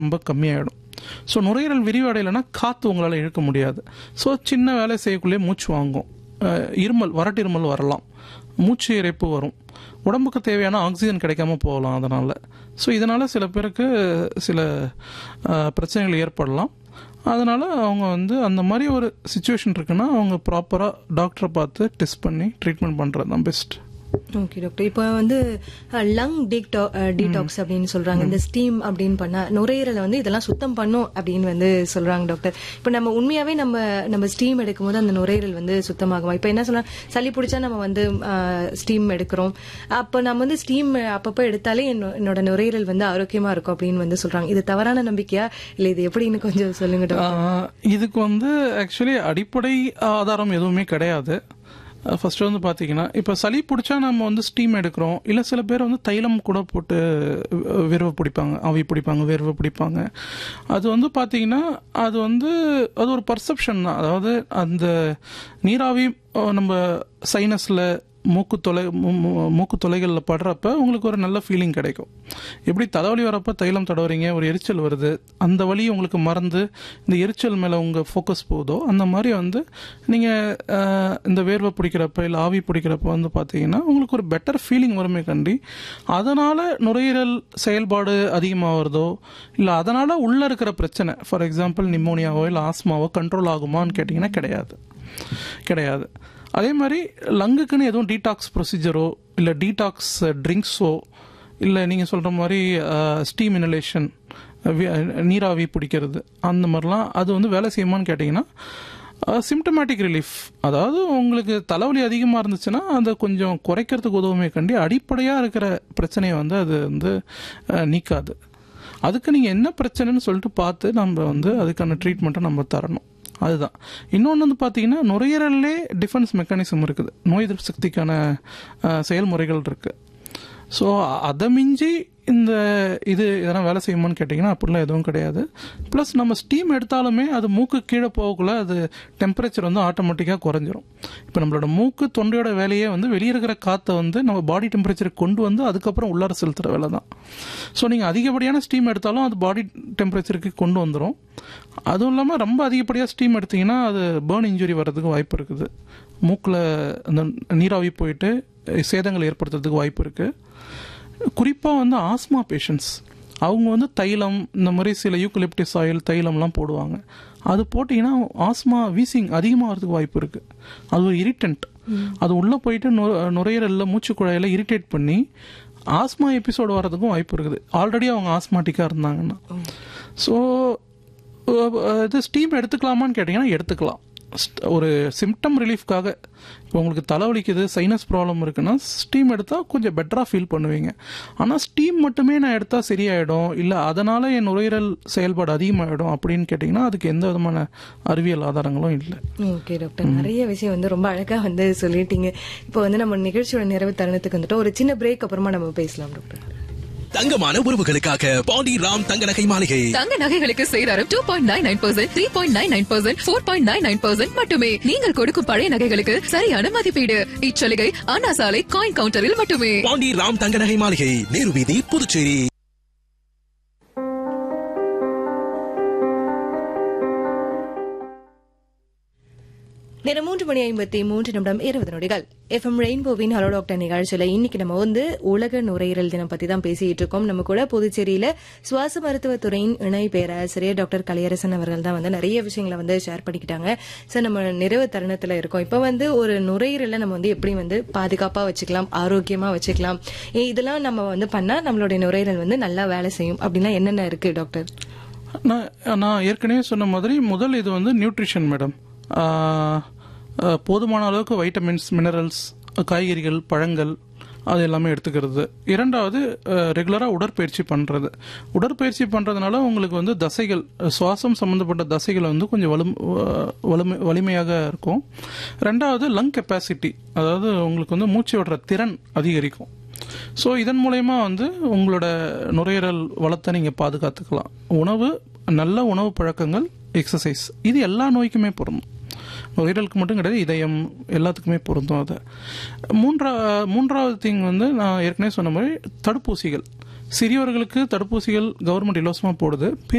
ரொம்ப கம்மியாயிடும் ஸோ நுரையீரல் விரிவடையலைன்னா காற்று உங்களால் இழுக்க முடியாது ஸோ சின்ன வேலை செய்யக்குள்ளேயே மூச்சு வாங்கும் அஹ் இருமல் வறட்டு இருமல் வரலாம் மூச்சு இறைப்பு வரும் உடம்புக்கு தேவையான ஆக்சிஜன் கிடைக்காம போகலாம் அதனால் ஸோ இதனால் சில பேருக்கு சில அஹ், பிரச்சனைகள் ஏற்படலாம் அதனால் அவங்க வந்து அந்த மாதிரி ஒரு சுச்சுவேஷன் இருக்குன்னா அவங்க ப்ராப்பராக டாக்டரை பார்த்து டெஸ்ட் பண்ணி ட்ரீட்மெண்ட் பண்ணுறது தான் பெஸ்ட் ஓகே டாக்டர் இப்போ வந்து லங் டீடாக்ஸ் அப்படின்னு சொல்றாங்க இந்த ஸ்டீம் அப்படின்னு பண்ணா நுரையீரலை வந்து இதெல்லாம் சுத்தம் பண்ணும் அப்படின்னு வந்து சொல்றாங்க டாக்டர் இப்போ நம்ம உண்மையாவே நம்ம நம்ம ஸ்டீம் எடுக்கும்போது அந்த நுரையீரல் வந்து சுத்தமாகுமா இப்போ என்ன சொல்ல சளி பிடிச்சா நம்ம வந்து ஸ்டீம் எடுக்கிறோம் அப்போ நம்ம வந்து ஸ்டீம் அப்பப்போ எடுத்தாலே என்னோ- என்னோட நுரையீரல் வந்து ஆரோக்கியமா இருக்கும் அப்படின்னு வந்து சொல்றாங்க இது தவறான நம்பிக்கையா இல்ல இது எப்படின்னு கொஞ்சம் சொல்லுங்க டாக்டர் ஆஹ் இதுக்கு வந்து ஆக்சுவலி அடிப்படை ஆதாரம் எதுவுமே கிடையாது ஃபர்ஸ்ட் வந்து பார்த்தீங்கன்னா இப்போ சளி பிடிச்சா நம்ம வந்து ஸ்டீம் எடுக்கிறோம் இல்லை சில பேர் வந்து தைலம் கூட போட்டு வி- விரவை பிடிப்பாங்க ஆவி பிடிப்பாங்க வேர்வை பிடிப்பாங்க அது வந்து பார்த்தீங்கன்னா அது வந்து அது ஒரு பர்செப்ஷன் தான் அதாவது அந்த நீராவி அஹ், நம்ம சைனஸில் மூக்கு தொலை மூ- மூ- மூக்கு தொலைகளில் படுறப்ப உங்களுக்கு ஒரு நல்ல ஃபீலிங் கிடைக்கும் எப்படி தலைவலி வரப்ப தைலம் தடவுறீங்க ஒரு எரிச்சல் வருது அந்த வலி உங்களுக்கு மறந்து இந்த எரிச்சல் மேலே உங்கள் ஃபோக்கஸ் போகுதோ அந்த மாதிரி வந்து நீங்கள் இந்த வேர்வை பிடிக்கிறப்ப இல்லை ஆவி பிடிக்கிறப்ப வந்து பார்த்தீங்கன்னா உங்களுக்கு ஒரு பெட்டர் ஃபீலிங் வருமே கண்டி அதனால் நுரையீரல் செயல்பாடு அதிகமாகிறதோ இல்லை அதனால் உள்ளே இருக்கிற பிரச்சனை ஃபார் எக்ஸாம்பிள் நிமோனியாவோ இல்லை ஆஸ்மாவோ கண்ட்ரோல் ஆகுமான்னு கேட்டிங்கன்னா கிடையாது கிடையாது அதே மாதிரி லங்குக்குன்னு எதுவும் டீடாக்ஸ் ப்ரொசீஜரோ இல்லை டீடாக்ஸ் ட்ரிங்க்ஸோ இல்லை நீங்கள் சொல்கிற மாதிரி ஸ்டீம் இனலேஷன் நீராவி பிடிக்கிறது அந்த மாதிரிலாம் அது வந்து வேலை செய்யுமான்னு கேட்டிங்கன்னா சிம்டமேட்டிக் ரிலீஃப் அதாவது உங்களுக்கு தலைவலி அதிகமாக இருந்துச்சுன்னா அதை கொஞ்சம் குறைக்கிறதுக்கு உதவுமே கண்டி அடிப்படையாக இருக்கிற பிரச்சனையை வந்து அது வந்து அஹ், நீக்காது அதுக்கு நீங்கள் என்ன பிரச்சனைன்னு சொல்லிட்டு பார்த்து நம்ம வந்து அதுக்கான ட்ரீட்மெண்ட்டை நம்ம தரணும் அதுதான் இன்னொன்று வந்து பார்த்தீங்கன்னா நுரையீரல்லே டிஃபென்ஸ் மெக்கானிசம் இருக்குது நோய் எதிர்ப்பு சக்திக்கான அஹ், செயல்முறைகள் இருக்குது ஸோ அதை மிஞ்சி இந்த இது இதெல்லாம் வேலை செய்யுமான்னு கேட்டிங்கன்னா அப்படிலாம் எதுவும் கிடையாது ப்ளஸ் நம்ம ஸ்டீம் எடுத்தாலுமே அது மூக்கு கீழே போகக்குள்ள அது டெம்பரேச்சர் வந்து ஆட்டோமேட்டிக்காக குறைஞ்சிரும் இப்போ நம்மளோட மூக்கு தொண்டையோட வேலையே வந்து வெளியே இருக்கிற காற்றை வந்து நம்ம பாடி டெம்பரேச்சருக்கு கொண்டு வந்து அதுக்கப்புறம் உள்ளார செலுத்துகிற வேலை தான் ஸோ நீங்கள் அதிகப்படியான ஸ்டீம் எடுத்தாலும் அது பாடி டெம்பரேச்சருக்கு கொண்டு வந்துடும் அதுவும் இல்லாமல் ரொம்ப அதிகப்படியாக ஸ்டீம் எடுத்தீங்கன்னா அது பேர்ன் இன்ஜுரி வர்றதுக்கு வாய்ப்பு இருக்குது மூக்கில் அந்த நீராவி போயிட்டு சேதங்கள் ஏற்படுத்துறதுக்கு வாய்ப்பு இருக்குது குறிப்பாக வந்து ஆஸ்மா பேஷண்ட்ஸ் அவங்க வந்து தைலம் இந்த மாதிரி சில யூக்கலிப்டிஸ் ஆயில் தைலம்லாம் போடுவாங்க அது போட்டிங்கன்னா ஆஸ்மா வீசிங் அதிகமாகிறதுக்கு வாய்ப்பு இருக்குது அது ஒரு இரிட்டன்ட் அது உள்ளே போயிட்டு நு நுரையீரலில் மூச்சு குழாயில் இரிட்டேட் பண்ணி ஆஸ்மா எபிசோடு வர்றதுக்கும் வாய்ப்பு இருக்குது ஆல்ரெடி அவங்க ஆஸ்மாட்டிக்காக இருந்தாங்கன்னா ஸோ இது ஸ்டீம் எடுத்துக்கலாமான்னு கேட்டிங்கன்னா எடுத்துக்கலாம் ஸ்ட்- ஒரு சிம்டம் ரிலீஃப்காக இப்போ உங்களுக்கு தலைவலிக்குது சைனஸ் ப்ராப்ளம் இருக்குன்னா ஸ்டீம் எடுத்தால் கொஞ்சம் பெட்டராக ஃபீல் பண்ணுவீங்க ஆனால் ஸ்டீம் மட்டுமே நான் எடுத்தால் சரியாயிடும் இல்லை அதனால் என் நுரையீரல் செயல்பாடு அதிகமாகிடும் அப்படின்னு கேட்டிங்கன்னா அதுக்கு எந்த விதமான அறிவியல் ஆதாரங்களும் இல்லை ஓகே டாக்டர் நிறைய விஷயம் வந்து ரொம்ப அழகா வந்து சொல்லிட்டீங்க இப்போ வந்து நம்ம நிகழ்ச்சியோட நிறைவு தருணத்துக்கு வந்துட்டோம் ஒரு சின்ன பிரேக் அப்புறமா நம்ம பேசலாம் டாக்டர் தங்கமான உறவுகளுக்காக பாண்டி ராம் தங்க நகை மாளிகை தங்க நகைகளுக்கு சேதாரம் two point nine nine percent three point nine nine percent four point nine nine percent மட்டுமே நீங்கள் கொடுக்கும் பழைய நகைகளுக்கு சரியான மதிப்பீடு இச்சலுகை அண்ணா சாலை காயின் கவுண்டரில் மட்டுமே பாண்டி ராம் தங்க நகை மாளிகை நேரு வீதி புதுச்சேரி நேரம் மூன்று மணி ஐம்பத்தி மூன்று நிமிடம் இருபது நொடிகள் எஃப்எம் ரெயின்போவின் ஹலோ டாக்டர் நிகழ்ச்சியில இன்னைக்கு நம்ம வந்து உலக நுரையீரல் தினம் பத்தி தான் பேசிட்டு இருக்கோம் நம்ம கூட புதுச்சேரியில சுவாச மருத்துவத்துறையின் இணை பேராசிரியர் டாக்டர் கலையரசன் அவர்கள் தான் வந்து நிறைய விஷயங்களை வந்து ஷேர் பண்ணிக்கிட்டாங்க சார் நம்ம நிறைவு தருணத்துல இருக்கோம் இப்ப வந்து ஒரு நுரையீரலை நம்ம வந்து எப்படி வந்து பாதுகாப்பா வச்சுக்கலாம் ஆரோக்கியமா வச்சுக்கலாம் ஏ, இதெல்லாம் நம்ம வந்து பண்ணா நம்மளுடைய நுரையீரல் வந்து நல்லா வேலை செய்யும் அப்படின்னா என்னென்ன இருக்கு டாக்டர் நான் நான் ஏற்கனவே சொன்ன மாதிரி முதல் இது வந்து நியூட்ரிஷன் மேடம் போதுமான அளவுக்கு வைட்டமின்ஸ் மினரல்ஸ் காய்கறிகள் பழங்கள் அது எல்லாமே எடுத்துக்கிறது இரண்டாவது ரெகுலராக உடற்பயிற்சி பண்ணுறது உடற்பயிற்சி பண்ணுறதுனால உங்களுக்கு வந்து தசைகள் அஹ், சுவாசம் சம்மந்தப்பட்ட தசைகள் வந்து கொஞ்சம் வலும் அஹ், வலிமை வலிமையாக இருக்கும் ரெண்டாவது லங் கெப்பாசிட்டி அதாவது உங்களுக்கு வந்து மூச்சு விடுற திறன் அதிகரிக்கும் ஸோ இதன் மூலயமா வந்து உங்களோட நுரையீரல் வளத்தை நீங்கள் பாதுகாத்துக்கலாம் உணவு நல்ல உணவு பழக்கங்கள் எக்ஸசைஸ் இது எல்லா நோய்க்குமே பொருந்தும் நுரையீரலுக்கு மட்டும் கிடையாது இதயம் எல்லாத்துக்குமே பொருந்தும் அது மூன்றா மூன்றாவது திங் வந்து நான் ஏற்கனவே சொன்ன மாதிரி தடுப்பூசிகள் சிறியவர்களுக்கு தடுப்பூசிகள் கவர்மெண்ட் இலவசமாக போடுது